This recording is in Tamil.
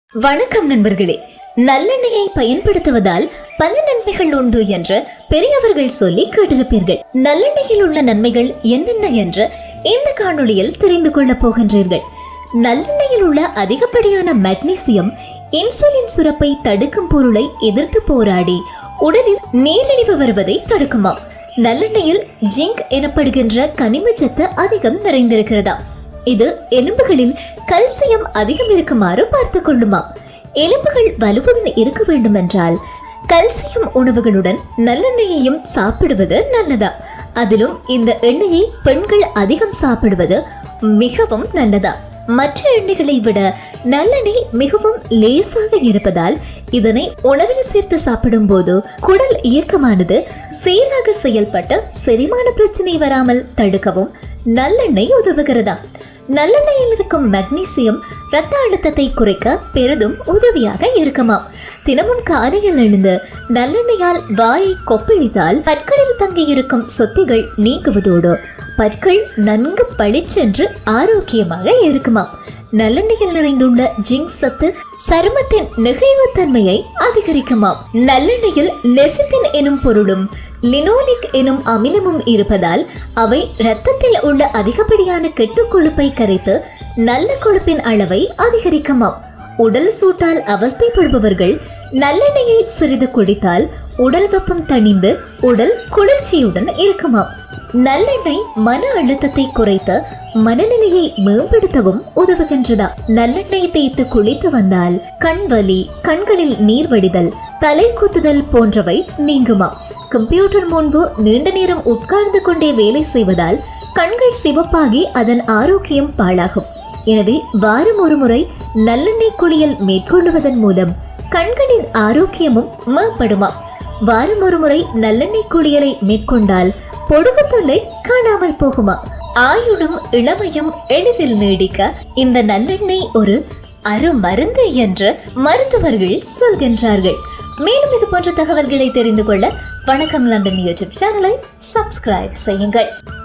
வணக்கம் நண்பர்களே நல்லெண்ணெயை பயன்படுத்துவதால் பல நன்மைகள் உண்டு என்று பெரியவர்கள் சொல்லி கேட்டிருப்பீர்கள் நல்லெண்ணெயில் உள்ள நன்மைகள் என்னென்ன என்று இந்த காணொளியில் தெரிந்து கொள்ளப் போகின்றீர்கள் நல்லெண்ணெயில் உள்ள அதிகப்படியான மெக்னீசியம் இன்சுலின் சுரப்பை தடுக்கும் பொருளை எதிர்த்து போராடி உடலில் நீரிழிவு வருவதை தடுக்குமாம் நல்லெண்ணெயில் ஜிங்க் எனப்படுகின்ற கனிமச்சத்து அதிகம் நிறைந்திருக்கிறதாம் இது எலும்புகளில் கல்சியம் அதிகம் இருக்குமாறு பார்த்துக் கொள்ளுமாம் எலும்புகள் வலுவுடன் இருக்க வேண்டுமென்றால் கல்சியம் உணவுகளுடன் நல்லெண்ணெயையும் சாப்பிடுவது நல்லதா அதிலும் இந்த எண்ணெயை பெண்கள் அதிகம் சாப்பிடுவது மிகவும் நல்லதா மற்ற எண்ணெய்களை விட நல்லெண்ணெய் மிகவும் லேசாக இருப்பதால் இதனை உணவில் சேர்த்து சாப்பிடும்போது குடல் இயக்கமானது சீராக செயல்பட்டு செரிமான பிரச்சனை வராமல் தடுக்கவும் நல்லெண்ணெய் உதவுகிறதா நல்லெண்ணெயில் இருக்கும் மெக்னீசியம் இரத்த அழுத்தத்தை குறைக்க பெரிதும் உதவியாக இருக்குமாம் தினமும் காலையில் எழுந்து நல்லெண்ணெயால் வாயை கொப்பளித்தால் பற்களில் தங்கியிருக்கும் சொத்திகள் நீங்குவதோடு பற்கள் நன்கு பளிச்சென்று ஆரோக்கியமாக இருக்குமாம் நல்லெண்ணெயில் நிறைந்துள்ள ஜிங்க் சத்து சருமத்தின் நெகிழ்வுத்தன்மையை அதிகரிக்குமாம் நல்லெண்ணெயில் லெசித்தின் எனும் பொருளும் லினோலிக் எனும் அமிலமும் இருப்பதால் அவை இரத்தத்தில் உள்ள அதிகப்படியான கெட்டு கொழுப்பை கரைத்து நல்ல கொழுப்பின் அளவை அதிகரிக்குமாம் உடல் சூட்டால் அவஸ்தைப்படுபவர்கள் நல்லெண்ணெயை சிறிது குடித்தால் உடல் வெப்பம் தணிந்து உடல் குளிர்ச்சியுடன் இருக்குமாம் நல்லெண்ணெய் மன அழுத்தத்தை குறைத்து மனநிலையை மேம்படுத்தவும் உதவுகின்றதா நல்லெண்ணெய் தேய்த்து குளித்து வந்தால் கண் வலி கண்களில் நீர் வடிதல் தலை குத்துதல் போன்றவை நீங்குமா கம்ப்யூட்டர் முன்பு நீண்ட நேரம் உட்கார்ந்து கொண்டே வேலை செய்வதால் கண்கள் சிவப்பாகி அதன் ஆரோக்கியம் பாழாகும் எனவே வாரம் ஒரு முறை நல்லெண்ணெய் குளியல் மேற்கொள்ளுவதன் மூலம் கண்களின் ஆரோக்கியமும் மேம்படுமா வாரம் ஒரு முறை நல்லெண்ணெய் குளியலை மேற்கொண்டால் பொடுகு தொல்லை காணாமல் போகுமா ஆயுளும் இளமையும் எளிதில் நீடிக்க இந்த நல்லெண்ணெய் ஒரு அருமருந்து என்று மருத்துவர்கள் சொல்கின்றார்கள் மேலும் இது போன்ற தகவல்களை தெரிந்து கொள்ள வணக்கம் லண்டன் யூடியூப் சேனலை சப்ஸ்கிரைப் செய்யுங்கள்